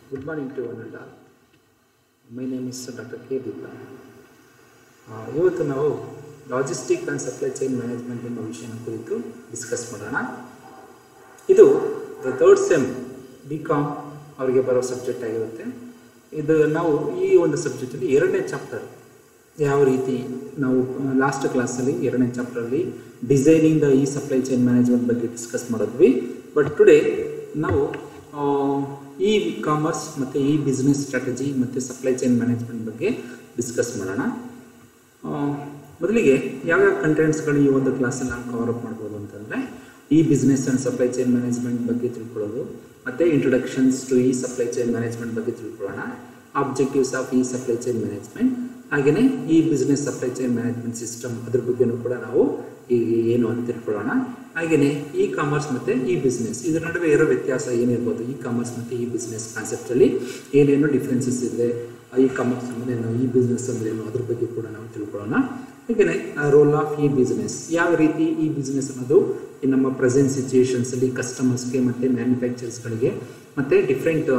Good morning to one and all. My name is Dr. K. Dipla. ಆ, ಇವತ್ತು ನಾವು logistic and supply chain management ಎಂಬ ವಿಷಯನ ಕುರಿತು ಡಿಸ್ಕಸ್ ಮಾಡೋಣ ಇದು the third sem B Com ಅವರಿಗೆ ಬರೋ ಸಬ್ಜೆಕ್ಟ್ ಆಗಿರುತ್ತೆ ಇದು ನಾವು ಈ ಒಂದು ಸಬ್ಜೆಕ್ಟಲ್ಲಿ ಎರಡನೇ ಚಾಪ್ಟರ್ ಯಾವ ರೀತಿ ನಾವು ಲಾಸ್ಟ್ ಕ್ಲಾಸಲ್ಲಿ ಎರಡನೇ ಚಾಪ್ಟರಲ್ಲಿ designing the e supply chain management ಬಗ್ಗೆ ಡಿಸ್ಕಸ್ ಮಾಡಿದ್ವಿ ಬಟ್ ಟುಡೇ ನಾವು ಇ ಕಾಮರ್ಸ್ ಮತ್ತು ಇ ಬಿಸ್ನೆಸ್ ಸ್ಟ್ರಾಟಜಿ ಮತ್ತು ಸಪ್ಲೈ ಚೈನ್ ಮ್ಯಾನೇಜ್ಮೆಂಟ್ ಬಗ್ಗೆ ಡಿಸ್ಕಸ್ ಮಾಡೋಣ ಆ, ಮೊದಲಿಗೆ ಯಾವ್ಯಾವ ಕಂಟೆಂಟ್ಸ್ಗಳು ಈ ಒಂದು ಕ್ಲಾಸಲ್ಲಿ ನಾವು ಕವರ್ ಅಪ್ ಮಾಡ್ಬೋದು ಅಂತಂದರೆ e business and supply chain management ಬಗ್ಗೆ ತಿಳ್ಕೊಳ್ಳೋದು ಮತ್ತು ಇಂಟ್ರೊಡಕ್ಷನ್ಸ್ ಟು ಈ ಸಪ್ಲೈ ಚೈನ್ ಮ್ಯಾನೇಜ್ಮೆಂಟ್ ಬಗ್ಗೆ ತಿಳ್ಕೊಳ್ಳೋಣ ಆಬ್ಜೆಕ್ಟಿವ್ಸ್ ಆಫ್ ಈ ಸಪ್ಲೈ ಚೈನ್ ಮ್ಯಾನೇಜ್ಮೆಂಟ್ ಹಾಗೆಯೇ e business supply chain management system ಅದ್ರ ಬಗ್ಗೆನೂ ಕೂಡ ನಾವು ಈಗ ಏನು ಅಂತ ತಿಳ್ಕೊಳ್ಳೋಣ ಹಾಗೆಯೇ ಇ ಕಾಮರ್ಸ್ ಮತ್ತು ಇ ಬಿಸ್ನೆಸ್ ಇದರ ನಡುವೆ ಇರೋ ವ್ಯತ್ಯಾಸ ಏನಿರ್ಬೋದು ಇ ಕಾಮರ್ಸ್ ಮತ್ತು ಇ ಬಿಸ್ನೆಸ್ ಕಾನ್ಸೆಪ್ಟಲ್ಲಿ ಏನೇನು ಡಿಫ್ರೆನ್ಸಸ್ ಇದೆ ಇ ಕಾಮರ್ಸ್ ಅಂದರೆ ಏನು ಇ ಬಿಸ್ನೆಸ್ ಅಂದರೆ ಏನು ಅದ್ರ ಬಗ್ಗೆ ಕೂಡ ನಾವು ತಿಳ್ಕೊಳ್ಳೋಣ ಹಾಗೆಯೇ ರೋಲ್ ಆಫ್ ಇ ಬಿಸ್ನೆಸ್ ಯಾವ ರೀತಿ ಈ ಬಿಸ್ನೆಸ್ ಅನ್ನೋದು ಈ ನಮ್ಮ ಪ್ರೆಸೆಂಟ್ ಸಿಚುಯೇಷನ್ಸಲ್ಲಿ ಕಸ್ಟಮರ್ಸ್ಗೆ ಮತ್ತು ಮ್ಯಾನುಫ್ಯಾಕ್ಚರ್ಸ್ಗಳಿಗೆ ಮತ್ತು ಡಿಫ್ರೆಂಟ್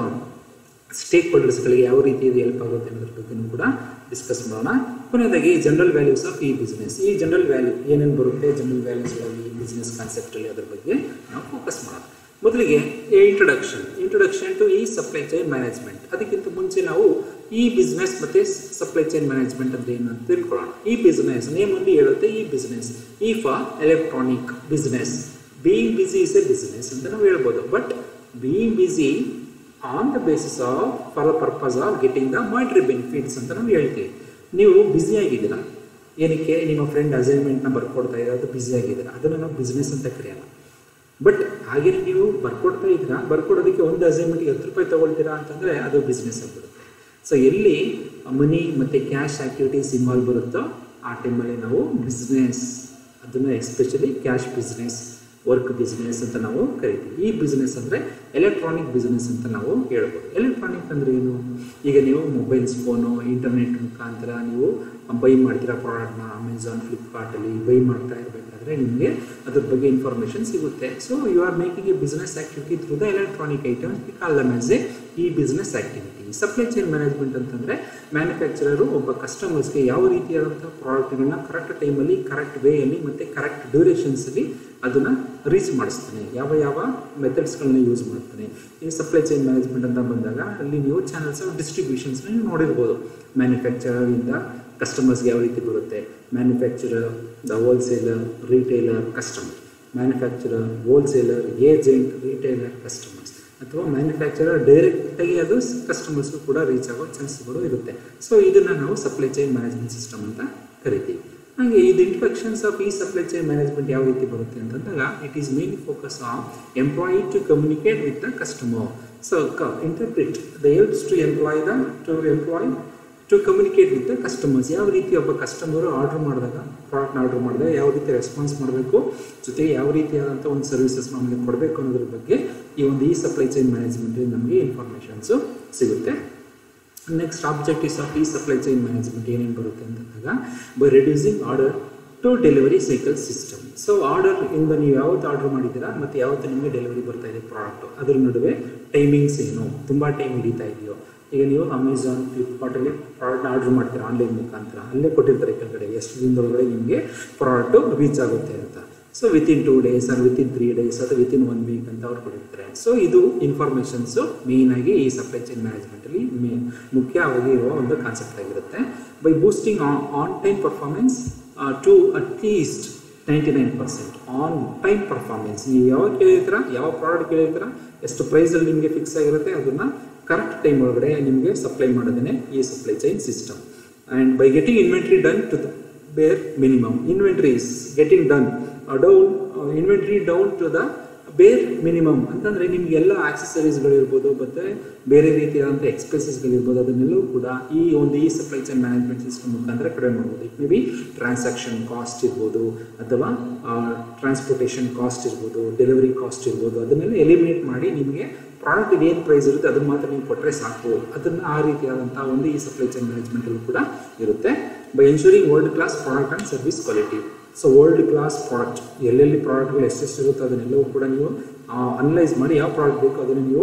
ಸ್ಟೇಕ್ ಹೋಲ್ಡರ್ಸ್ಗಳಿಗೆ ಯಾವ ರೀತಿ ಇದು ಹೆಲ್ಪ್ ಆಗುತ್ತೆ ಅನ್ನೋದ್ರ ಬಗ್ಗೆನೂ ಕೂಡ ಡಿಸ್ಕಸ್ ಮಾಡೋಣ ಕೊನೆಯದಾಗಿ general values of e business ಈ ಜನರಲ್ ವ್ಯಾಲ್ಯೂ ಏನೇನು ಬರುತ್ತೆ ಜನರಲ್ ವ್ಯಾಲ್ಯೂಸ್ಗಳಲ್ಲಿ ಈ ಬಿಸ್ನೆಸ್ ಕಾನ್ಸೆಪ್ಟಲ್ಲಿ ಅದ್ರ ಬಗ್ಗೆ ನಾವು ಫೋಕಸ್ ಮಾಡೋಣ ಮೊದಲಿಗೆ ಇಂಟ್ರೊಡಕ್ಷನ್ ಇಂಟ್ರೊಡಕ್ಷನ್ ಟು ಈ ಸಪ್ಲೈ ಚೈನ್ ಮ್ಯಾನೇಜ್ಮೆಂಟ್ ಅದಕ್ಕಿಂತ ಮುಂಚೆ ನಾವು ಈ ಬಿಸ್ನೆಸ್ ಮತ್ತು ಸಪ್ಲೈ ಚೈನ್ ಮ್ಯಾನೇಜ್ಮೆಂಟ್ ಅಂದ್ರೆ ಏನು ಅಂತ ತಿಳ್ಕೊಳ್ಳೋಣ ಈ ಬಿಸ್ನೆಸ್ ನೇಮ್ ಅಲ್ಲಿ ಹೇಳುತ್ತೆ e business e for electronic business being busy is a business ಅಂತ ನಾವು ಹೇಳ್ಬೋದು but being busy on the basis of for the purpose of getting the monetary benefits ಅಂತ ನಾವು ಹೇಳ್ತೀವಿ ನೀವು ಬ್ಯುಸಿ ಆಗಿದ್ದೀರಾ ಏನಕ್ಕೆ ನಿಮ್ಮ ಫ್ರೆಂಡ್ ಅಸೈನ್ಮೆಂಟ್ನ ಬರ್ಕೊಡ್ತಾ ಇದ್ದಾರೆ ಅದು ಬ್ಯುಸಿ ಆಗಿದ್ದೀರಾ ಅದನ್ನು ನಾವು ಬಿಸ್ನೆಸ್ ಅಂತ ಕರೆಯೋಣ ಬಟ್ ಹಾಗೆ ನೀವು ಬರ್ಕೊಡ್ತಾ ಇದ್ದೀರಾ ಬರ್ಕೊಡೋದಕ್ಕೆ ಒಂದು ಅಸೈನ್ಮೆಂಟ್ಗೆ ಹತ್ತು ರೂಪಾಯಿ ತೊಗೊಳ್ತೀರಾ ಅಂತಂದರೆ ಅದು ಬಿಸ್ನೆಸ್ ಆಗಿಬಿಡುತ್ತೆ ಸೊ ಎಲ್ಲಿ ಮನಿ ಮತ್ತು ಕ್ಯಾಶ್ ಆ್ಯಕ್ಟಿವಿಟೀಸ್ ಇನ್ವಾಲ್ವ್ ಬರುತ್ತೋ ಆ ಟೈಮಲ್ಲಿ ನಾವು ಬಿಸ್ನೆಸ್ ಅದನ್ನು especially cash business work business ಅಂತ ನಾವು ಕರಿತೀವಿ ಈ ಬಿಸ್ನೆಸ್ ಅಂದರೆ ಎಲೆಕ್ಟ್ರಾನಿಕ್ ಬಿಸ್ನೆಸ್ ಅಂತ ನಾವು ಹೇಳ್ಬೋದು ಎಲೆಕ್ಟ್ರಾನಿಕ್ ಅಂದರೆ ಏನು ಈಗ ನೀವು ಮೊಬೈಲ್ಸ್ ಫೋನು ಇಂಟರ್ನೆಟ್ ಮುಖಾಂತರ ನೀವು ಬೈ ಮಾಡ್ತೀರಾ ಪ್ರಾಡಕ್ಟ್ನ ಅಮೆಝಾನ್ ಫ್ಲಿಪ್ಕಾರ್ಟಲ್ಲಿ ಬೈ ಮಾಡ್ತಾ ಇರಬೇಕಾದ್ರೆ ನಿಮಗೆ ಅದ್ರ ಬಗ್ಗೆ ಇನ್ಫಾರ್ಮೇಷನ್ ಸಿಗುತ್ತೆ so you are making a business activity through the electronic items we call them as a e business activity supply chain management ಅಂತಂದರೆ ಮ್ಯಾನುಫ್ಯಾಕ್ಚರರು ಒಬ್ಬ ಕಸ್ಟಮರ್ಸ್ಗೆ ಯಾವ ರೀತಿಯಾದಂಥ ಪ್ರಾಡಕ್ಟ್ಗಳನ್ನ ಕರೆಕ್ಟ್ ಟೈಮಲ್ಲಿ ಕರೆಕ್ಟ್ ವೇಯಲ್ಲಿ ಮತ್ತು ಕರೆಕ್ಟ್ ಡ್ಯೂರೇಷನ್ಸಲ್ಲಿ ಅದನ್ನು ರೀಚ್ ಮಾಡಿಸ್ತಾನೆ ಯಾವ ಯಾವ ಮೆಥಡ್ಸ್ಗಳನ್ನ ಯೂಸ್ ಮಾಡ್ತಾನೆ ಈ ಸಪ್ಲೈ ಚೈನ್ ಮ್ಯಾನೇಜ್ಮೆಂಟ್ ಅಂತ ಬಂದಾಗ ಅಲ್ಲಿ ನೀವು ಚಾನಲ್ಸ್ ಆಫ್ ಡಿಸ್ಟ್ರಿಬ್ಯೂಷನ್ಸ್ನ ನೀವು ನೋಡಿರ್ಬೋದು ಮ್ಯಾನುಫ್ಯಾಕ್ಚರರಿಂದ ಕಸ್ಟಮರ್ಸ್ಗೆ ಯಾವ ರೀತಿ ಬರುತ್ತೆ manufacturer the wholesaler retailer customer manufacturer wholesaler agent retailer customers ಅಥವಾ ಮ್ಯಾನುಫ್ಯಾಕ್ಚರರ್ ಡೈರೆಕ್ಟಾಗಿ ಅದು ಕಸ್ಟಮರ್ಸ್ಗೂ ಕೂಡ ರೀಚ್ ಆಗೋ ಚಾನ್ಸ್ಗಳು ಇರುತ್ತೆ ಸೊ ಇದನ್ನು ನಾವು ಸಪ್ಲೈ ಚೈನ್ ಮ್ಯಾನೇಜ್ಮೆಂಟ್ ಸಿಸ್ಟಮ್ ಅಂತ ಕರಿತೀವಿ ಹಾಗೆ ಇದು ಇಂಟ್ರಡಕ್ಷನ್ಸ್ ಆಫ್ ಈ ಸಪ್ಲೈ ಚೈನ್ ಮ್ಯಾನೇಜ್ಮೆಂಟ್ ಯಾವ ರೀತಿ ಬರುತ್ತೆ ಅಂತಂದಾಗ it is main focus on employee to communicate with the customer so interpret the helps to employ the to employ to communicate with the customers ಯಾವ ರೀತಿ ಒಬ್ಬ ಕಸ್ಟಮರು ಆರ್ಡರ್ ಮಾಡಿದಾಗ ಪ್ರಾಡಕ್ಟ್ನ ಆರ್ಡರ್ ಮಾಡಿದಾಗ ಯಾವ ರೀತಿ ರೆಸ್ಪಾನ್ಸ್ ಮಾಡಬೇಕು ಜೊತೆಗೆ ಯಾವ ರೀತಿಯಾದಂಥ ಒಂದು ಸರ್ವಿಸಸ್ ನಮಗೆ ಕೊಡಬೇಕು ಅನ್ನೋದ್ರ ಬಗ್ಗೆ ಈ ಒಂದು ಈ ಸಪ್ಲೈ ಚೈನ್ ಮ್ಯಾನೇಜ್ಮೆಂಟ್ ನಮಗೆ ಇನ್ಫಾರ್ಮೇಷನ್ಸು ಸಿಗುತ್ತೆ ನೆಕ್ಸ್ಟ್ ಆಬ್ಜೆಕ್ಟಿವ್ಸ್ ಆಫ್ ಈ ಸಪ್ಲೈ ಚೈನ್ ಮ್ಯಾನೇಜ್ಮೆಂಟ್ ಏನೇನು ಬರುತ್ತೆ ಅಂತಂದಾಗ by reducing order to delivery cycle system so order ಇಂದ ನೀವು ಯಾವತ್ತು ಆರ್ಡರ್ ಮಾಡಿದ್ದೀರಾ ಮತ್ತು ಯಾವತ್ತು ನಿಮಗೆ ಡೆಲಿವರಿ ಬರ್ತಾ ಇದೆ ಪ್ರಾಡಕ್ಟು ಅದ್ರ ನಡುವೆ ಟೈಮಿಂಗ್ಸ್ ಏನು ತುಂಬ ಟೈಮ್ ಹಿಡಿತಾ ಇದೆಯೋ ಈಗ ನೀವು ಅಮೆಝಾನ್ ಫ್ಲಿಪ್ಕಾರ್ಟಲ್ಲಿ ಪ್ರಾಡಕ್ಟ್ನ ಆರ್ಡರ್ ಮಾಡ್ತೀರಾ ಆನ್ಲೈನ್ ಮುಖಾಂತರ ಅಲ್ಲೇ ಕೊಟ್ಟಿರ್ತಾರೆ ಕೆಳಗಡೆ ಎಷ್ಟು ದಿನದೊಳಗಡೆ ನಿಮಗೆ ಪ್ರಾಡಕ್ಟು ರೀಚ್ ಆಗುತ್ತೆ ಅಂತ so within two days or within three days ಅಥವಾ ವಿತಿನ್ ಒನ್ ವೀಕ್ ಅಂತ ಅವ್ರು ಕೊಟ್ಟಿರ್ತಾರೆ ಸೊ ಇದು ಇನ್ಫಾರ್ಮೇಷನ್ಸು ಮೇಯ್ನಾಗಿ ಈ ಸಪ್ಲೈ ಚೈನ್ ಮ್ಯಾನೇಜ್ಮೆಂಟಲ್ಲಿ ಮೇ ಮುಖ್ಯವಾಗಿ ಇರುವ ಒಂದು ಕಾನ್ಸೆಪ್ಟ್ ಆಗಿರುತ್ತೆ by boosting on time performance to at least ninety nine percent on time performance ನೀವು ಯಾವಾಗ ಕೇಳಿರ್ತೀರ ಯಾವ ಪ್ರಾಡಕ್ಟ್ ಕೇಳಿರ್ತೀರ ಎಷ್ಟು ಪ್ರೈಸಲ್ಲಿ ನಿಮಗೆ ಫಿಕ್ಸ್ ಆಗಿರುತ್ತೆ ಅದನ್ನು ಕರೆಕ್ಟ್ ಟೈಮ್ ಒಳಗಡೆ ನಿಮಗೆ ಸಪ್ಲೈ ಮಾಡೋದೇ ಈ supply chain system and by getting inventory done to the bare minimum inventory is getting done down inventory down to the bare minimum ಅಂತಂದರೆ ನಿಮ್ಗೆ ಎಲ್ಲ ಆಕ್ಸೆಸರೀಸ್ಗಳಿರ್ಬೋದು ಮತ್ತು ಬೇರೆ ರೀತಿಯಾದಂಥ ಎಕ್ಸ್ಪೆನ್ಸಸ್ಗಳಿರ್ಬೋದು ಅದನ್ನೆಲ್ಲವೂ ಕೂಡ ಈ ಒಂದು ಈ ಸಪ್ಲೈ ಚೈನ್ ಮ್ಯಾನೇಜ್ಮೆಂಟ್ ಸಿಸ್ಟಮ್ ಮುಖಾಂತರ ಕಡಿಮೆ ಮಾಡ್ಬೋದು it may be transaction cost ಇರ್ಬೋದು ಅಥವಾ ಟ್ರಾನ್ಸ್ಪೋರ್ಟೇಷನ್ ಕಾಸ್ಟ್ ಇರ್ಬೋದು ಡೆಲಿವರಿ ಕಾಸ್ಟ್ ಇರ್ಬೋದು ಅದನ್ನೆಲ್ಲ ಎಲಿಮಿನೇಟ್ ಮಾಡಿ ನಿಮಗೆ ಪ್ರಾಡಕ್ಟ್ ಏನು ಪ್ರೈಸ್ ಇರುತ್ತೆ ಅದನ್ನು ಮಾತ್ರ ನೀವು ಕೊಟ್ಟರೆ ಸಾಕು ಅದನ್ನು ಆ ರೀತಿಯಾದಂಥ ಒಂದು ಈ ಸಪ್ಲೈ ಚೈನ್ ಮ್ಯಾನೇಜ್ಮೆಂಟಲ್ಲೂ ಕೂಡ ಇರುತ್ತೆ by ensuring world class product and service quality so world class product ಎಲ್ಲೆಲ್ಲಿ ಪ್ರಾಡಕ್ಟ್ಗಳು ಎಷ್ಟೆಷ್ಟು ಇರುತ್ತೋ ಅದನ್ನೆಲ್ಲವೂ ಕೂಡ ನೀವು ಅನಲೈಸ್ ಮಾಡಿ ಯಾವ ಪ್ರಾಡಕ್ಟ್ ಬೇಕೋ ಅದನ್ನು ನೀವು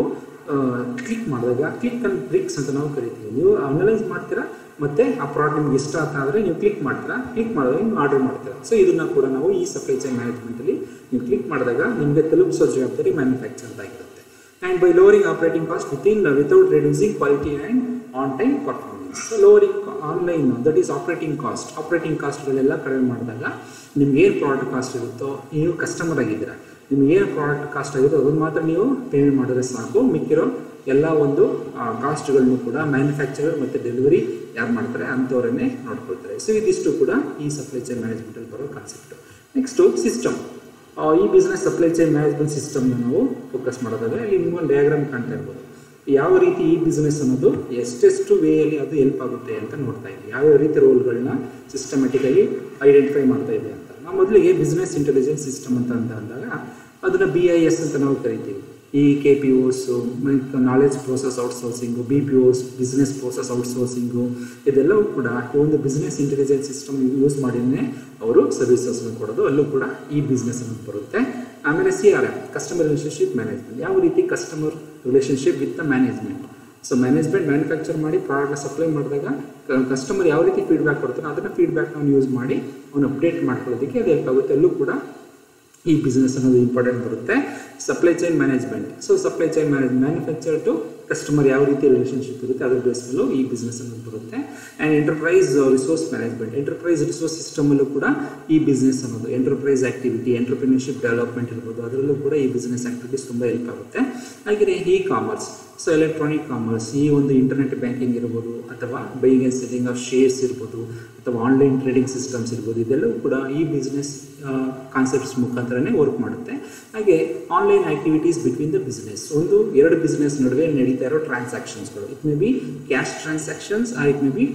ಕ್ಲಿಕ್ ಮಾಡಿದಾಗ ಕ್ಲಿಕ್ ಅಂಡ್ ಬ್ರಿಕ್ಸ್ ಅಂತ ನಾವು ಕರಿತೀವಿ ನೀವು ಅನಲೈಸ್ ಮಾಡ್ತೀರಾ ಮತ್ತೆ ಆ ಪ್ರಾಡಕ್ಟ್ ನಿಮ್ಗೆ ಇಷ್ಟ ಅಂತ ಆದರೆ ನೀವು ಕ್ಲಿಕ್ ಮಾಡ್ತೀರಾ ಕ್ಲಿಕ್ ಮಾಡಿದಾಗ ನೀವು ಆರ್ಡರ್ ಮಾಡ್ತೀರಾ ಸೊ ಇದನ್ನ ಕೂಡ ನಾವು ಈ ಸಪ್ಲೈ ಚೈನ್ ಮ್ಯಾನೇಜ್ಮೆಂಟಲ್ಲಿ ನೀವು ಕ್ಲಿಕ್ ಮಾಡಿದಾಗ ನಿಮಗೆ ತಲುಪಿಸೋ ಜವಾಬ್ದಾರಿ ಮ್ಯಾನುಫ್ಯಾಕ್ಚರ್ದಾಗಿರುತ್ತೆ and by lowering operating cost within without reducing quality and on time performance so lowering online that is operating cost operating ಕಾಸ್ಟ್ಗಳೆಲ್ಲ ಕಡಿಮೆ ಮಾಡಿದಾಗ ನಿಮ್ಗೆ ಏನು ಪ್ರಾಡಕ್ಟ್ ಕಾಸ್ಟ್ ಇರುತ್ತೋ ನೀವು ಕಸ್ಟಮರ್ ಆಗಿದ್ದೀರಾ ನಿಮ್ಗೆ ಏನು ಪ್ರಾಡಕ್ಟ್ ಕಾಸ್ಟ್ ಆಗಿರುತ್ತೋ ಅದನ್ನು ಮಾತ್ರ ನೀವು ಪೇಮೆಂಟ್ ಮಾಡಿದ್ರೆ ಸಾಕು ಮಿಕ್ಕಿರೋ ಎಲ್ಲ ಒಂದು ಕಾಸ್ಟ್ಗಳನ್ನು ಕೂಡ ಮ್ಯಾನುಫ್ಯಾಕ್ಚರರ್ ಮತ್ತು ಡೆಲಿವರಿ ಯಾರು ಮಾಡ್ತಾರೆ ಅಂಥವರನ್ನೇ ನೋಡ್ಕೊಳ್ತಾರೆ ಸೊ ಇದಿಷ್ಟು ಕೂಡ ಈ ಸಪ್ಲೈ ಚೈನ್ ಮ್ಯಾನೇಜ್ಮೆಂಟಲ್ಲಿ ಬರೋ concept next system e business supply chain management ಸಿಸ್ಟಮ್ನ ನಾವು ಫೋಕಸ್ ಮಾಡೋದಾದ್ರೆ ಇಲ್ಲಿ ನಿಮ್ಗೊಂದು ಡಯಾಗ್ರಾಮ್ ಕಾಣ್ತಾ ಇರ್ಬೋದು ಯಾವ ರೀತಿ ಈ ಬಿಸ್ನೆಸ್ ಅನ್ನೋದು ಎಷ್ಟೆಷ್ಟು ವೇಯಲ್ಲಿ ಅದು ಹೆಲ್ಪ್ ಆಗುತ್ತೆ ಅಂತ ನೋಡ್ತಾ ಇದ್ದೀವಿ ಯಾವ್ಯಾವ ರೀತಿ ರೋಲ್ಗಳನ್ನ ಸಿಸ್ಟಮೆಟಿಕಲಿ ಐಡೆಂಟಿಫೈ ಮಾಡ್ತಾ ಇದೆ ಅಂತ ನಾವು ಮೊದಲಿಗೆ ಬಿಸ್ನೆಸ್ ಇಂಟೆಲಿಜೆನ್ಸ್ ಸಿಸ್ಟಮ್ ಅಂತ ಅಂತ ಅಂದಾಗ ಅದನ್ನು ಬಿ ಐ ಎಸ್ ಅಂತ ನಾವು ಕರಿತೀವಿ ಈ K P O knowledge process outsourcing B P O business process outsourcing ಇದೆಲ್ಲವೂ ಕೂಡ ಈ ಒಂದು ಬಿಸ್ನೆಸ್ ಇಂಟೆಲಿಜೆನ್ಸ್ ಸಿಸ್ಟಮ್ ಯೂಸ್ ಮಾಡಿನೇ ಅವರು ಸರ್ವಿಸಸ್ನ ಕೊಡೋದು ಅಲ್ಲೂ ಕೂಡ ಈ ಬಿಸ್ನೆಸ್ ಅನ್ನೋದು ಬರುತ್ತೆ ಆಮೇಲೆ C R M customer relationship management ಯಾವ ರೀತಿ customer relationship with the management so management manufacture ಮಾಡಿ ಪ್ರಾಡಕ್ಟ್ ಸಪ್ಲೈ ಮಾಡಿದಾಗ ಕಸ್ಟಮರ್ ಯಾವ ರೀತಿ ಫೀಡ್ಬ್ಯಾಕ್ ಕೊಡ್ತಾರೋ ಅದನ್ನು ಫೀಡ್ಬ್ಯಾಕ್ ನಾವು ಯೂಸ್ ಮಾಡಿ ಅವ್ನು ಅಪ್ಡೇಟ್ ಮಾಡ್ಕೊಳ್ಳೋದಕ್ಕೆ ಅದು ಹೆಲ್ಪ್ ಆಗುತ್ತೆ ಅಲ್ಲೂ ಕೂಡ ಈ ಬಿಸ್ನೆಸ್ ಅನ್ನೋದು ಇಂಪಾರ್ಟೆಂಟ್ ಬರುತ್ತೆ supply chain management so supply chain manage manufacture to customer ಯಾವ ರೀತಿ ರಿಲೇಷನ್ಶಿಪ್ ಇರುತ್ತೆ ಅದ್ರ ಬೇಸ್ನಲ್ಲೂ ಈ ಬಿಸ್ನೆಸ್ ಅನ್ನೋದು ಬರುತ್ತೆ and enterprise resource management enterprise resource ಸಿಸ್ಟಮಲ್ಲೂ ಕೂಡ ಈ ಬಿಸ್ನೆಸ್ ಅನ್ನೋದು ಎಂಟರ್ಪ್ರೈಸ್ ಆಕ್ಟಿವಿಟಿ ಎಂಟರ್ಪ್ರಿನರ್ಶಿಪ್ ಡೆವಲಪ್ಮೆಂಟ್ ಇರ್ಬೋದು ಅದರಲ್ಲೂ ಕೂಡ ಈ ಬಿಸ್ನೆಸ್ ಆಕ್ಟಿವಿಟೀಸ್ ತುಂಬ ಹೆಲ್ಪ್ ಆಗುತ್ತೆ ಹಾಗೆಯೇ e commerce so electronic commerce ಈ ಒಂದು ಇಂಟರ್ನೆಟ್ ಬ್ಯಾಂಕಿಂಗ್ ಇರ್ಬೋದು ಅಥವಾ buying and selling of shares ಇರ್ಬೋದು ಅಥವಾ ಆನ್ಲೈನ್ ಟ್ರೇಡಿಂಗ್ ಸಿಸ್ಟಮ್ಸ್ ಇರ್ಬೋದು ಇದೆಲ್ಲವೂ ಕೂಡ ಈ ಬಿಸ್ನೆಸ್ ಕಾನ್ಸೆಪ್ಟ್ಸ್ ಮುಖಾಂತರನೇ ವರ್ಕ್ ಮಾಡುತ್ತೆ ಹಾಗೆ online activities between the business ಒಂದು ಎರಡು ಬಿಸ್ನೆಸ್ ನಡುವೆ ನಡೀತಾ ಇರೋ ಟ್ರಾನ್ಸಾಕ್ಷನ್ಸ್ಗಳು it may be cash transactions or it may be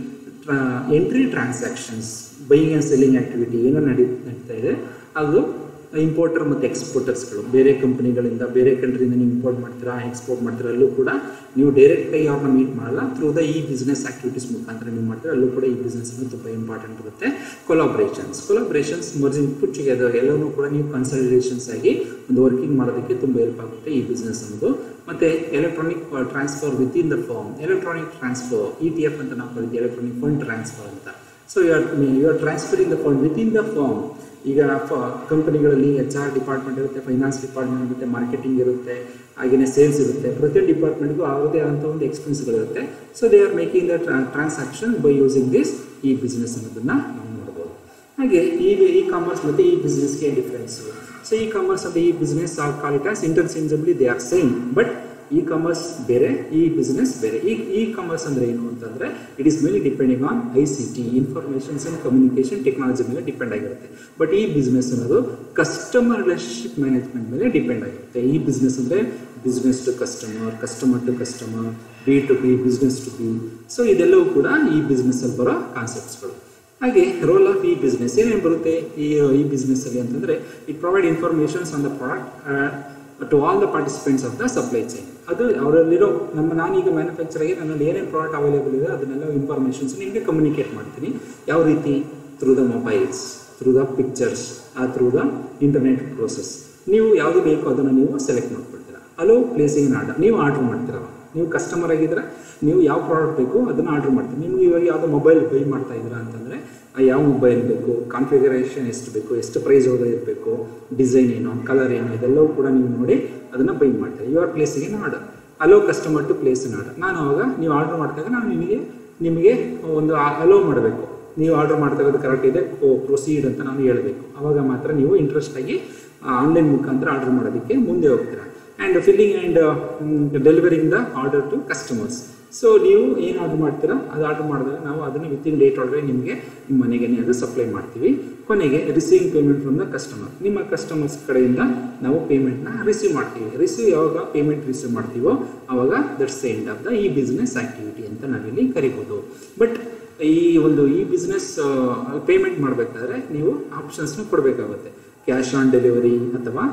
entry transactions buying and selling activity ಏನೋ ನಡೀ ನಡೀತಾ ಇದೆ ಅದು ಇಂಪೋರ್ಟರ್ ಮತ್ತು ಎಕ್ಸ್ಪೋರ್ಟರ್ಸ್ಗಳು ಬೇರೆ ಕಂಪ್ನಿಗಳಿಂದ ಬೇರೆ ಕಂಟ್ರಿಯಿಂದ ನೀವು ಇಂಪೋರ್ಟ್ ಮಾಡ್ತೀರಾ ಎಕ್ಸ್ಪೋರ್ಟ್ ಮಾಡ್ತೀರಾ ಅಲ್ಲೂ ಕೂಡ ನೀವು ಡೈರೆಕ್ಟಾಗಿ ಅವ್ರನ್ನ ಮೀಟ್ ಮಾಡಲ್ಲ through the e business activities ಮುಖಾಂತರ ನೀವು ಮಾಡ್ತೀರಾ ಅಲ್ಲೂ ಕೂಡ ಈ ಬಿಸ್ನೆಸ್ ಅನ್ನೋದು ತುಂಬ ಇಂಪಾರ್ಟೆಂಟ್ ಇರುತ್ತೆ collaborations collaborations merging put together ಎಲ್ಲವೂ ಕೂಡ ನೀವು ಕನ್ಸಲ್ಟೇಷನ್ಸ್ ಆಗಿ ಒಂದು ವರ್ಕಿಂಗ್ ಮಾಡೋದಕ್ಕೆ ತುಂಬ ಹೆಲ್ಪ್ ಆಗುತ್ತೆ ಈ ಬಿಸ್ನೆಸ್ ಅನ್ನೋದು ಮತ್ತು electronic transfer with in the form electronic transfer E T F ಅಂತ ನಾವು ಕರಿತೀವಿ ಎಲೆಕ್ಟ್ರಾನಿಕ್ ಫಂಡ್ ಟ್ರಾನ್ಸ್ಫರ್ ಅಂತ so you are you are transferring the fund with in the form ಈಗ ಫ ಕಂಪನಿಗಳಲ್ಲಿ ಎಚ್ ಆರ್ ಡಿಪಾರ್ಟ್ಮೆಂಟ್ ಇರುತ್ತೆ ಫೈನಾನ್ಸ್ ಡಿಪಾರ್ಟ್ಮೆಂಟ್ ಇರುತ್ತೆ marketing ಇರುತ್ತೆ ಹಾಗೆಯೇ ಸೇಲ್ಸ್ ಇರುತ್ತೆ ಪ್ರತಿಯೊಂದು ಡಿಪಾರ್ಟ್ಮೆಂಟ್ಗೂ ಅವರದೇ ಆದಂಥ ಒಂದು ಎಕ್ಸ್ಪೆನ್ಸ್ಗಳಿರುತ್ತೆ so they are making the transaction by using this e business ಅನ್ನೋದನ್ನು ನಾವು ನೋಡ್ಬೋದು ಹಾಗೆ ಈ ಇ ಕಾಮರ್ಸ್ ಮತ್ತು ಈ ಬಿಸ್ನೆಸ್ಗೆ ಡಿಫ್ರೆನ್ಸು ಸೊ ಇ ಕಾಮರ್ಸ್ ಮತ್ತು e business are call it as interchangeably they are same but e commerce ಬೇರೆ ಈ ಬಿಸ್ನೆಸ್ ಬೇರೆ ಈ ಇ ಕಾಮರ್ಸ್ ಅಂದರೆ ಏನು ಅಂತಂದರೆ it is mainly depending on I C T informations and communication technology ಮೇಲೆ depend ಆಗಿರುತ್ತೆ but e business ಅನ್ನೋದು customer relationship management ಮೇಲೆ ಡಿಪೆಂಡ್ ಆಗಿರುತ್ತೆ ಈ ಬಿಸ್ನೆಸ್ ಅಂದರೆ business to customer customer to customer B to B business to B so ಇದೆಲ್ಲವೂ ಕೂಡ ಈ ಬಿಸ್ನೆಸ್ಸಲ್ಲಿ ಬರೋ ಕಾನ್ಸೆಪ್ಟ್ಸ್ಗಳು ಹಾಗೆ ರೋಲ್ ಆಫ್ ಈ ಬಿಸ್ನೆಸ್ ಏನೇನು ಬರುತ್ತೆ ಈ ಈ ಬಿಸ್ನೆಸ್ಸಲ್ಲಿ ಅಂತಂದರೆ it provide informations on the product to all the participants of the supply chain ಅದು ಅವರಲ್ಲಿರೋ ನಮ್ಮ ನಾನೀಗ ಮ್ಯಾನುಫ್ಯಾಕ್ಚರ್ ಆಗಿ ನನ್ನಲ್ಲಿ ಏನೇನು ಪ್ರಾಡಕ್ಟ್ ಅವೈಲೇಬಲ್ ಇದೆ ಅದನ್ನೆಲ್ಲ ಇನ್ಫಾರ್ಮೇಷನ್ಸ್ ನಿಮಗೆ ಕಮ್ಯುನಿಕೇಟ್ ಮಾಡ್ತೀನಿ ಯಾವ ರೀತಿ through the mobiles through the pictures through the internet process ನೀವು ಯಾವುದು ಬೇಕೋ ಅದನ್ನು ನೀವು ಸೆಲೆಕ್ಟ್ ಮಾಡ್ಕೊಳ್ತೀರಾ ಅಲೋ ಪ್ಲೇಸಿಂಗ್ ಆರ್ಡರ್ ನೀವು ಆರ್ಡ್ರ್ ಮಾಡ್ತೀರಾ ನೀವು ಕಸ್ಟಮರ್ ಆಗಿದ್ರೆ ನೀವು ಯಾವ ಪ್ರಾಡಕ್ಟ್ ಬೇಕು ಅದನ್ನು ಆರ್ಡ್ರ್ ಮಾಡ್ತೀರಿ ನಿಮ್ಗೆ ಇವಾಗ ಯಾವುದೋ ಮೊಬೈಲ್ ಬೈ ಮಾಡ್ತಾ ಇದ್ದೀರಾ ಅಂತಂದರೆ ಯಾವ ಮೊಬೈಲ್ ಬೇಕು ಕಾನ್ಫಿಗರೇಷನ್ ಎಷ್ಟು ಬೇಕು ಎಷ್ಟು ಪ್ರೈಸ್ ಒಳಗೆ ಇರಬೇಕು ಡಿಸೈನ್ ಏನು ಕಲರ್ ಏನು ಇದೆಲ್ಲವೂ ಕೂಡ ನೀವು ನೋಡಿ ಅದನ್ನು ಬೈ ಮಾಡ್ತೀರಿ you are placing order allow customer to place in order ನಾನು ಅವಾಗ ನೀವು ಆರ್ಡರ್ ಮಾಡಿದಾಗ ನಾನು ನಿಮಗೆ ನಿಮಗೆ ಒಂದು ಅಲೋ ಮಾಡಬೇಕು ನೀವು ಆರ್ಡರ್ ಮಾಡ್ತಾ ಇರೋದು ಕರೆಕ್ಟ್ ಇದೆ ಪ್ರೊಸೀಡ್ ಅಂತ ನಾನು ಹೇಳಬೇಕು ಅವಾಗ ಮಾತ್ರ ನೀವು ಇಂಟ್ರೆಸ್ಟ್ ಆಗಿ ಆನ್ಲೈನ್ ಮುಖಾಂತರ ಆರ್ಡರ್ ಮಾಡೋದಕ್ಕೆ ಮುಂದೆ ಹೋಗ್ತೀರಾ and filling and delivering the order to customers so ನೀವು ಏನು ಆರ್ಡರ್ ಮಾಡ್ತೀರಾ ಅದು ಆರ್ಡರ್ ಮಾಡಿದಾಗ ನಾವು ಅದನ್ನು ವಿತಿನ್ ಡೇಟ್ ಒಳಗೆ ನಿಮಗೆ ನಿಮ್ಮ ಮನೆಗೆ ಅದು ಸಪ್ಲೈ ಮಾಡ್ತೀವಿ ಕೊನೆಗೆ receiving payment from the customer ನಿಮ್ಮ ಕಸ್ಟಮರ್ಸ್ ಕಡೆಯಿಂದ ನಾವು ಪೇಮೆಂಟ್ನ ರಿಸೀವ್ ಮಾಡ್ತೀವಿ ರಿಸೀವ್ ಯಾವಾಗ ಪೇಮೆಂಟ್ ರಿಸೀವ್ ಮಾಡ್ತೀವೋ ಆವಾಗ that's end of the e business activity ಅಂತ ನಾವಿಲ್ಲಿ ಕರಿಬೋದು ಬಟ್ ಈ ಒಂದು ಈ ಬಿಸ್ನೆಸ್ ಪೇಮೆಂಟ್ ಮಾಡಬೇಕಾದ್ರೆ ನೀವು ಆಪ್ಷನ್ಸ್ನ ಕೊಡಬೇಕಾಗುತ್ತೆ ಕ್ಯಾಶ್ ಆನ್ ಡೆಲಿವರಿ ಅಥವಾ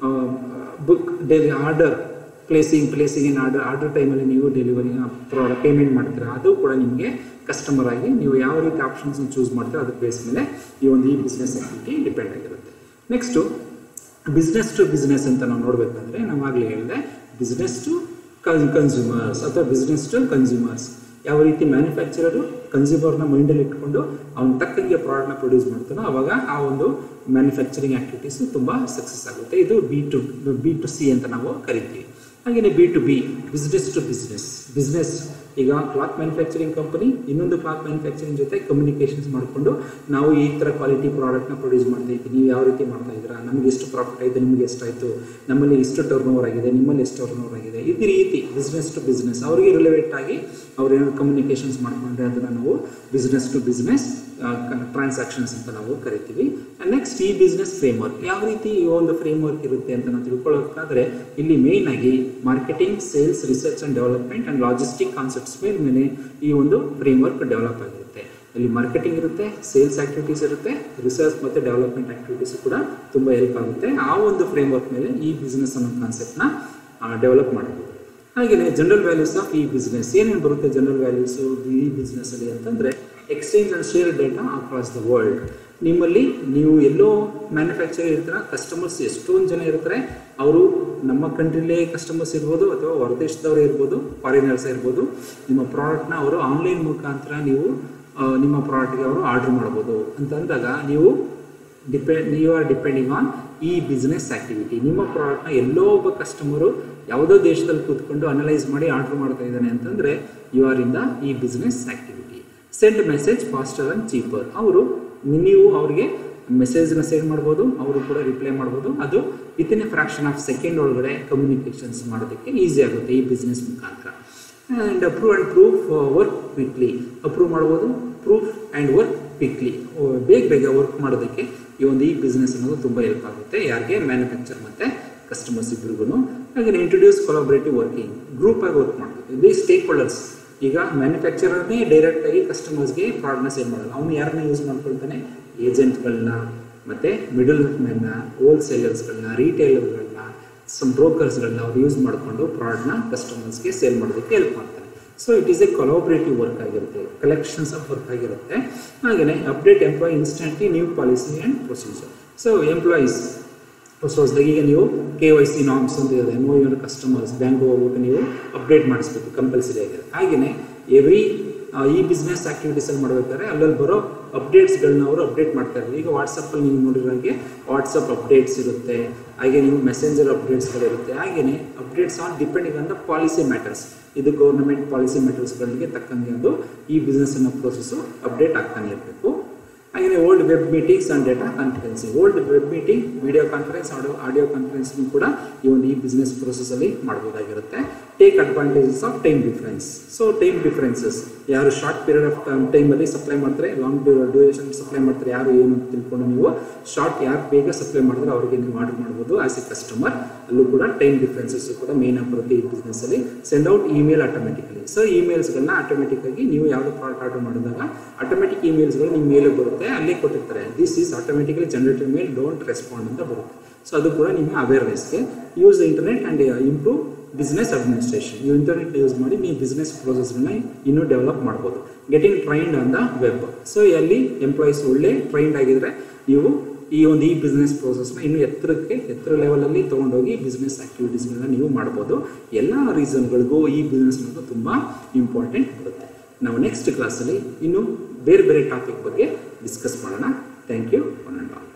book deli order placing placing in order order ಟೈಮಲ್ಲಿ ನೀವು ಡೆಲಿವರಿ ಪ್ರಾಡಕ್ಟ್ ಪೇಮೆಂಟ್ ಮಾಡ್ತೀರಾ ಅದು ಕೂಡ ನಿಮಗೆ ಕಸ್ಟಮರ್ ಆಗಿ ನೀವು ಯಾವ ರೀತಿ ಆಪ್ಷನ್ಸ್ನ ಚೂಸ್ ಮಾಡ್ತೀರಾ ಅದ್ರ ಬೇಸ್ ಮೇಲೆ ಈ ಒಂದು ಈ ಬಿಸ್ನೆಸ್ ಆಕ್ಟಿವಿಟಿ ಡಿಪೆಂಡ್ ಆಗಿರುತ್ತೆ ನೆಕ್ಸ್ಟು ಬಿಸ್ನೆಸ್ ಟು ಬಿಸ್ನೆಸ್ ಅಂತ ನಾವು ನೋಡಬೇಕಾದ್ರೆ ನಾವು ಆಗಲೇ ಹೇಳಿದೆ ಬಿಸ್ನೆಸ್ ಟು ಕನ್ ಕನ್ಸ್ಯೂಮರ್ಸ್ ಅಥವಾ ಬಿಸ್ನೆಸ್ ಟು ಕನ್ಸ್ಯೂಮರ್ಸ್ ಯಾವ ರೀತಿ ಮ್ಯಾನುಫ್ಯಾಕ್ಚರರು ಕನ್ಸ್ಯೂಮರ್ನ ಮೈಂಡಲ್ಲಿ ಇಟ್ಕೊಂಡು ಅವ್ನ ತಕ್ಕಂಗೆ ಪ್ರಾಡಕ್ಟ್ನ ಪ್ರೊಡ್ಯೂಸ್ ಮಾಡ್ತಾನೋ ಅವಾಗ ಆ ಒಂದು ಮ್ಯಾನುಫ್ಯಾಕ್ಚರಿಂಗ್ ಆ್ಯಕ್ಟಿವಿಟೀಸು ತುಂಬ ಸಕ್ಸಸ್ ಆಗುತ್ತೆ ಇದು B to B to C ಅಂತ ನಾವು ಕರಿತೀವಿ ಹಾಗೆಯೇ B to B business to business business ಈಗ ಕ್ಲಾತ್ ಮ್ಯಾನುಫ್ಯಾಕ್ಚರಿಂಗ್ ಕಂಪನಿ ಇನ್ನೊಂದು ಕ್ಲಾತ್ ಮ್ಯಾನುಫ್ಯಾಕ್ಚರಿಂಗ್ ಜೊತೆ ಕಮ್ಯುನಿಕೇಷನ್ಸ್ ಮಾಡಿಕೊಂಡು ನಾವು ಈ ಥರ ಕ್ವಾಲಿಟಿ ಪ್ರಾಡಕ್ಟ್ನ ಪ್ರೊಡ್ಯೂಸ್ ಮಾಡ್ತಾ ಇದ್ದೀವಿ ನೀವು ಯಾವ ರೀತಿ ಮಾಡ್ತಾ ಇದ್ದೀರಾ ನಮಗೆ ಎಷ್ಟು ಪ್ರಾಫಿಟ್ ಆಯಿತು ನಿಮಗೆ ಎಷ್ಟಾಯಿತು ನಮ್ಮಲ್ಲಿ ಇಷ್ಟು ಟರ್ನ್ ಓವರ್ ಆಗಿದೆ ನಿಮ್ಮಲ್ಲಿ ಎಷ್ಟು ಟರ್ನ್ ಓವರ್ ಆಗಿದೆ ಈ ರೀತಿ ಬಿಸ್ನೆಸ್ ಟು ಬಿಸ್ನೆಸ್ ಅವರಿಗೆ ರಿಲೆವೆಂಟ್ ಆಗಿ ಅವ್ರು ಏನಾದ್ರು ಕಮ್ಯುನಿಕೇಷನ್ಸ್ ಮಾಡ್ಕೊಂಡ್ರೆ ಅದನ್ನು ನಾವು ಬಿಸ್ನೆಸ್ ಟು ಬಿಸ್ನೆಸ್ ಟ್ರಾನ್ಸಾಕ್ಷನ್ಸ್ ಅಂತ ನಾವು ಕರಿತೀವಿ ನೆಕ್ಸ್ಟ್ ಈ ಬಿಸ್ನೆಸ್ ಫ್ರೇಮ್ವರ್ಕ್ ಯಾವ ರೀತಿ ಈ ಒಂದು ಫ್ರೇಮ್ವರ್ಕ್ ಇರುತ್ತೆ ಅಂತ ನಾವು ತಿಳ್ಕೊಳ್ಳೋದಾದ್ರೆ ಇಲ್ಲಿ ಮೇಯ್ನ್ ಆಗಿ marketing sales research and development and logistic concepts ಮೇಲೆ ಮೇಲೆ ಈ ಒಂದು ಫ್ರೇಮ್ವರ್ಕ್ ಡೆವಲಪ್ ಆಗಿರುತ್ತೆ ಇಲ್ಲಿ ಮಾರ್ಕೆಟಿಂಗ್ ಇರುತ್ತೆ ಸೇಲ್ಸ್ ಆಕ್ಟಿವಿಟೀಸ್ ಇರುತ್ತೆ ರಿಸರ್ಚ್ ಮತ್ತು ಡೆವಲಪ್ಮೆಂಟ್ ಆಕ್ಟಿವಿಟೀಸ್ ಕೂಡ ತುಂಬ ಹೆಲ್ಪ್ ಆಗುತ್ತೆ ಆ ಒಂದು ಫ್ರೇಮ್ವರ್ಕ್ ಮೇಲೆ ಈ ಬಿಸ್ನೆಸ್ ಅನ್ನೋ ಕಾನ್ಸೆಪ್ಟ್ನ ಡೆವಲಪ್ ಮಾಡಬಹುದು ಹಾಗೆಯೇ general values of e business ಏನೇನು ಬರುತ್ತೆ ಜನರಲ್ ವ್ಯಾಲ್ಯೂಸು ಈ ಬಿಸ್ನೆಸ್ಸಲ್ಲಿ ಅಂತಂದರೆ exchange and share data across the world ನಿಮ್ಮಲ್ಲಿ ನೀವು ಎಲ್ಲೋ ಮ್ಯಾನುಫ್ಯಾಕ್ಚರ್ ಇರ್ತೀರ ಕಸ್ಟಮರ್ಸ್ ಎಷ್ಟೊಂದು ಜನ ಇರ್ತಾರೆ ಅವರು ನಮ್ಮ ಕಂಟ್ರಿಲೇ ಕಸ್ಟಮರ್ಸ್ ಇರ್ಬೋದು ಅಥವಾ ಹೊರದೇಶದವರೇ ಇರ್ಬೋದು ಫಾರಿನರ್ಸ್ ಇರ್ಬೋದು ನಿಮ್ಮ ಪ್ರಾಡಕ್ಟ್ನ ಅವರು ಆನ್ಲೈನ್ ಮುಖಾಂತರ ನೀವು ಆ, ನಿಮ್ಮ ಪ್ರಾಡಕ್ಟ್ಗೆ ಅವರು ಆರ್ಡ್ರ್ ಮಾಡ್ಬೋದು ಅಂತ ಅಂದಾಗ ನೀವು depend you are depending on e business activity ನಿಮ್ಮ ಪ್ರಾಡಕ್ಟ್ನ ಎಲ್ಲೋ ಒಬ್ಬ ಕಸ್ಟಮರು ಯಾವುದೋ ದೇಶದಲ್ಲಿ ಕೂತ್ಕೊಂಡು ಅನಲೈಸ್ ಮಾಡಿ ಆರ್ಡ್ರ್ ಮಾಡ್ತಾ ಇದ್ದಾನೆ ಅಂತಂದರೆ you are in the e business activity send message faster and cheaper ಅವರು ನೀವು ಅವರಿಗೆ ಮೆಸೇಜ್ನ ಸೆಂಡ್ ಮಾಡ್ಬೋದು ಅವರು ಕೂಡ ರಿಪ್ಲೈ ಮಾಡ್ಬೋದು ಅದು within a fraction of second ಒಳಗಡೆ ಕಮ್ಯುನಿಕೇಷನ್ಸ್ ಮಾಡೋದಕ್ಕೆ ಈಸಿ ಆಗುತ್ತೆ ಈ ಬಿಸ್ನೆಸ್ ಮುಖಾಂತರ and approve and proof work quickly approve ಮಾಡ್ಬೋದು ಪ್ರೂಫ್ ಆ್ಯಂಡ್ ವರ್ಕ್ ಕ್ವಿಕ್ಲಿ ಬೇಗ ಬೇಗ ವರ್ಕ್ ಮಾಡೋದಕ್ಕೆ ಈ ಒಂದು ಈ ಬಿಸ್ನೆಸ್ ಅನ್ನೋದು ತುಂಬ ಹೆಲ್ಪ್ ಆಗುತ್ತೆ ಯಾರಿಗೆ ಮ್ಯಾನುಫ್ಯಾಕ್ಚರ್ ಮತ್ತು ಕಸ್ಟಮರ್ಸ್ ಇಬ್ಬರಿಗೂ ಹಾಗೆ ಇಂಟ್ರೊಡ್ಯೂಸ್ ಕೊಲಾಬ್ರೇಟಿವ್ ವರ್ಕಿಂಗ್ ಗ್ರೂಪ್ ಆಗಿ ವರ್ಕ್ ಮಾಡಬೇಕು ದಿ ಸ್ಟೇಕ್ ಹೋಲ್ಡರ್ಸ್ ಈಗ ಮ್ಯಾನುಫ್ಯಾಕ್ಚರರ್ನೇ ಡೈರೆಕ್ಟಾಗಿ ಕಸ್ಟಮರ್ಸ್ಗೆ ಪ್ರಾಡಕ್ಟ್ನ ಸೇಲ್ ಮಾಡಲ್ಲ ಅವನು ಯಾರನ್ನ ಯೂಸ್ ಮಾಡ್ಕೊಳ್ತಾನೆ ಏಜೆಂಟ್ಗಳನ್ನ ಮತ್ತು ಮಿಡಲ್ ಮ್ಯಾನ್ನ ಹೋಲ್ಸೇಲರ್ಸ್ಗಳನ್ನ ರೀಟೇಲರ್ಗಳನ್ನ ಸಮ್ ಬ್ರೋಕರ್ಸ್ಗಳನ್ನ ಅವ್ರು ಯೂಸ್ ಮಾಡಿಕೊಂಡು ಪ್ರಾಡಕ್ಟ್ನ ಕಸ್ಟಮರ್ಸ್ಗೆ ಸೇಲ್ ಮಾಡೋದಕ್ಕೆ ಹೆಲ್ಪ್ ಮಾಡ್ತಾರೆ so it is a collaborative work ಆಗಿರುತ್ತೆ ಕಲೆಕ್ಷನ್ಸ್ ಆಫ್ ವರ್ಕ್ ಆಗಿರುತ್ತೆ ಹಾಗೆಯೇ update employ instantly new policy and procedure so employees ಹೊಸ ಹೊಸದಾಗಿ ಈಗ ನೀವು ಕೆ ವೈ ಸಿ ನಾಮ್ಸ್ ಅಂತ ಇದೆ ಎಮ್ ಯು ಕಸ್ಟಮರ್ಸ್ ಬ್ಯಾಂಕ್ ಹೋಗ್ಬಿಟ್ಟು ನೀವು ಅಪ್ಡೇಟ್ ಮಾಡಿಸ್ಬೇಕು ಕಂಪಲ್ಸರಿ ಆಗಿದೆ ಹಾಗೆಯೇ ಎವ್ರಿ ಈ ಬಿಸ್ನೆಸ್ ಆ್ಯಕ್ಟಿವಿಟೀಸಲ್ಲಿ ಮಾಡಬೇಕಾದ್ರೆ ಅಲ್ಲಲ್ಲಿ ಬರೋ ಅಪ್ಡೇಟ್ಸ್ಗಳನ್ನ ಅವರು ಅಪ್ಡೇಟ್ ಮಾಡ್ತಾ ಇದ್ದಾರೆ ಈಗ ವಾಟ್ಸಪ್ಪಲ್ಲಿ ನೀವು ನೋಡಿರೋ ಹಾಗೆ ವಾಟ್ಸಪ್ ಅಪ್ಡೇಟ್ಸ್ ಇರುತ್ತೆ ಹಾಗೆ ನೀವು ಮೆಸೆಂಜರ್ ಅಪ್ಡೇಟ್ಸ್ಗಳಿರುತ್ತೆ ಹಾಗೆಯೇ updates on depending on the policy matters ಇದು ಗೌರ್ಮೆಂಟ್ ಪಾಲಿಸಿ ಮ್ಯಾಟರ್ಸ್ಗಳಿಗೆ ತಕ್ಕಂಗೆ ಅದು ಈ ಬಿಸ್ನೆಸ್ ಅನ್ನೋ ಪ್ರೋಸೆಸ್ಸು ಅಪ್ಡೇಟ್ ಆಗ್ತಾನೆ ಇರಬೇಕು ಹಾಗೆಯೇ old web meetings and data conferencing old web meeting video conference audio audio conferencing ಕೂಡ ಈ ಒಂದು ಈ ಬಿಸ್ನೆಸ್ ಪ್ರೋಸೆಸ್ಸಲ್ಲಿ ಮಾಡ್ಬೋದಾಗಿರುತ್ತೆ take advantages of time difference so time differences ಯಾರು ಶಾರ್ಟ್ ಪೀರಿಯಡ್ ಆಫ್ ಟೈಮಲ್ಲಿ ಸಪ್ಲೈ ಮಾಡ್ತಾರೆ ಲಾಂಗ್ ಡ್ಯೂರೇಷನ್ ಸಪ್ಲೈ ಮಾಡ್ತಾರೆ ಯಾರು ಏನು ಅಂತ ತಿಳ್ಕೊಂಡು ನೀವು ಶಾರ್ಟ್ ಯಾರು ಬೇಗ ಸಪ್ಲೈ ಮಾಡಿದ್ರೆ ಅವರಿಗೆ ನೀವು ಆರ್ಡರ್ ಮಾಡ್ಬೋದು ಆಸ್ ಎ ಕಸ್ಟಮರ್ ಅಲ್ಲೂ ಕೂಡ ಟೈಮ್ ಡಿಫ್ರೆನ್ಸಸ್ ಕೂಡ ಮೇನ್ ಆಗಿ ಬರುತ್ತೆ ಈ ಬಿಸ್ನೆಸ್ಸಲ್ಲಿ send out email automatically so ಇಮೇಲ್ಸ್ಗಳನ್ನ ಆಟೋಮೆಟಿಕ್ಕಾಗಿ ನೀವು ಯಾವುದೋ ಪ್ರಾಡಕ್ಟ್ ಆರ್ಡರ್ ಮಾಡಿದಾಗ ಆಟೋಮೆಟಿಕ್ ಇಮೇಲ್ಸ್ಗಳು ನಿಮ್ಮ ಮೇಲೆ ಬರುತ್ತೆ ಅಲ್ಲೇ ಕೊಟ್ಟಿರ್ತಾರೆ this is automatically generated mail don't respond ಅಂತ ಬರುತ್ತೆ ಸೊ ಅದು ಕೂಡ ನಿಮ್ಮ ಅವೇರ್ನೆಸ್ಗೆ use internet and improve business administration ನೀವು ಇಂಟರ್ನೆಟ್ ಯೂಸ್ ಮಾಡಿ ನೀವು ಬಿಸ್ನೆಸ್ ಪ್ರೋಸೆಸ್ಗಳನ್ನ ಇನ್ನೂ ಡೆವಲಪ್ ಮಾಡ್ಬೋದು getting trained on the web so ಅಲ್ಲಿ ಎಂಪ್ಲಾಯೀಸ್ ಒಳ್ಳೆ ಟ್ರೈನ್ಡ್ ಆಗಿದ್ರೆ ನೀವು ಈ ಒಂದು ಈ ಬಿಸ್ನೆಸ್ ಪ್ರೋಸೆಸ್ನ ಇನ್ನೂ ಎತ್ತರಕ್ಕೆ ಎತ್ತರ ಲೆವೆಲಲ್ಲಿ ತೊಗೊಂಡೋಗಿ ಬಿಸ್ನೆಸ್ ಆ್ಯಕ್ಟಿವಿಟೀಸ್ಗಳನ್ನ ನೀವು ಮಾಡ್ಬೋದು ಎಲ್ಲ ರೀಸನ್ಗಳಿಗೂ ಈ ಬಿಸ್ನೆಸ್ ಅನ್ನೋದು ತುಂಬ ಇಂಪಾರ್ಟೆಂಟ್ ಬರುತ್ತೆ ನಾವು ನೆಕ್ಸ್ಟ್ ಕ್ಲಾಸಲ್ಲಿ ಇನ್ನು ಬೇರೆ ಬೇರೆ ಟಾಪಿಕ್ ಬಗ್ಗೆ ಡಿಸ್ಕಸ್ ಮಾಡೋಣ thank you one and all